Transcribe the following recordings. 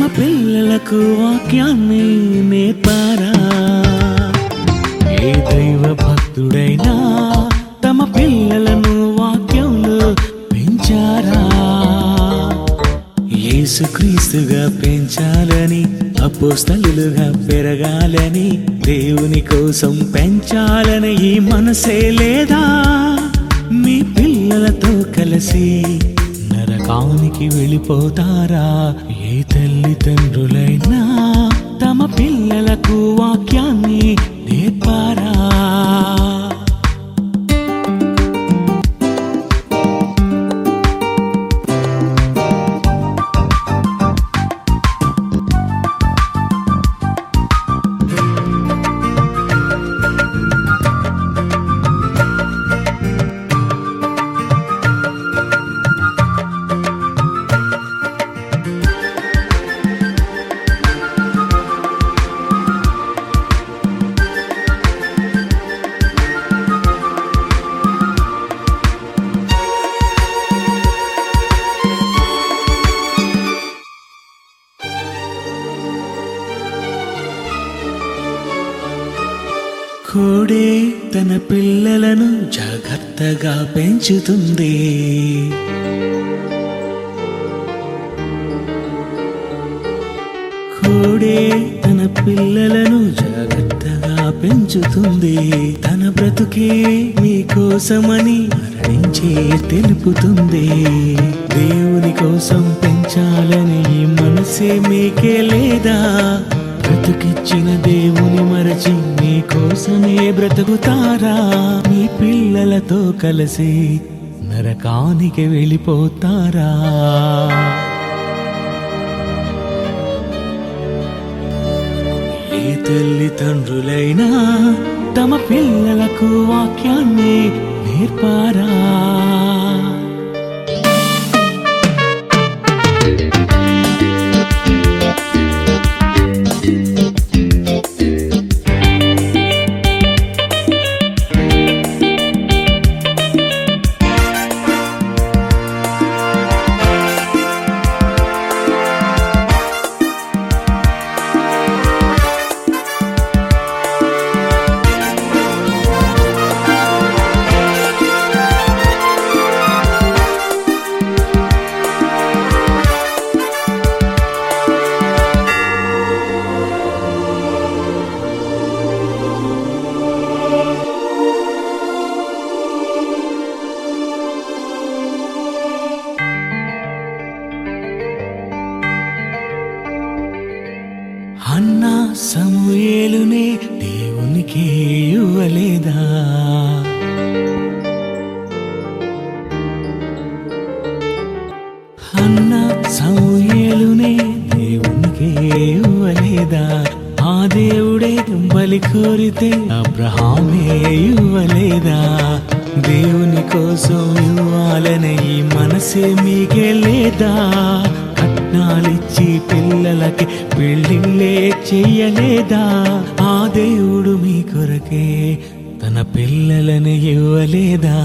పిల్లలకు వాక్యాన్ని నేర్పారా ఏ దైవ భక్తుడైనా తమ పిల్లలను వాక్యంలో పెంచారా యేసుక్రీస్తుగా పెంచాలని అపోస్తలులుగా పెరగాలని దేవుని కోసం పెంచాలని ఈ మనసే లేదా మీ పిల్లలతో కలిసి నరకానికి వెళ్ళిపోతారా ఏ తల్లిదండ్రులైనా తమ పిల్లలకు వాక్యాన్ని నేర్పారా కోడే తన పిల్లలను జాగ్రత్తగా పెంచుతుంది కోడే తన పిల్లలను జాగ్రత్తగా పెంచుతుంది తన బ్రతుకే మీకోసమని మరణించే తెలుపుతుంది దేవుని కోసం పెంచాలని ఈ మనసే మీకే లేదా బ్రతుకిచ్చిన దేవుని మరచి మీకోసమే బ్రతుకుతారా మీ పిల్లలతో కలిసి నరకానికి వెళ్ళిపోతారా ఏ తల్లిదండ్రులైనా తమ పిల్లలకు వాక్యాన్ని నేర్పారా అన్న సమూయేలునే దేవునికి ఇవ్వలేదా అన్న సమూయేలునే దేవునికి ఇవ్వలేదా ఆ దేవుడే బలి కోరితే అబ్రహామే ఇవ్వలేదా దేవుని కోసం ఇవ్వాలనే ఈ మనసే మీకే లేదా కట్నాలిచ్చి పిల్లలకి పెళ్ళిళ్ళే చెయ్యలేదా ఆ దేవుడు మీ కొరకే తన పిల్లలని ఇవ్వలేదా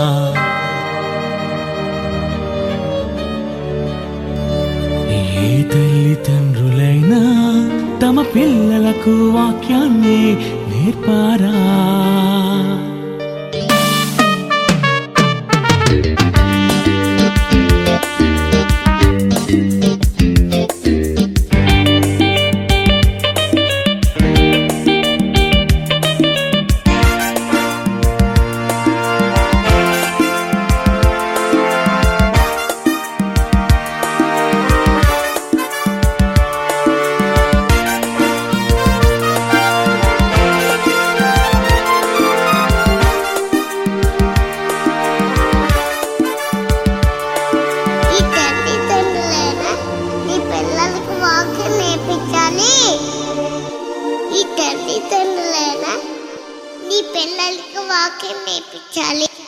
ఏ తల్లిదండ్రులైనా తమ పిల్లలకు వాక్యాన్ని నేర్పారా ఈ తల్లిదండ్రులైనా నీ పిల్లలకు వాక్యం నేర్పించాలి ఈ తల్లిదండ్రులైనా నీ పిల్లలకు వాక్యం నేర్పించాలి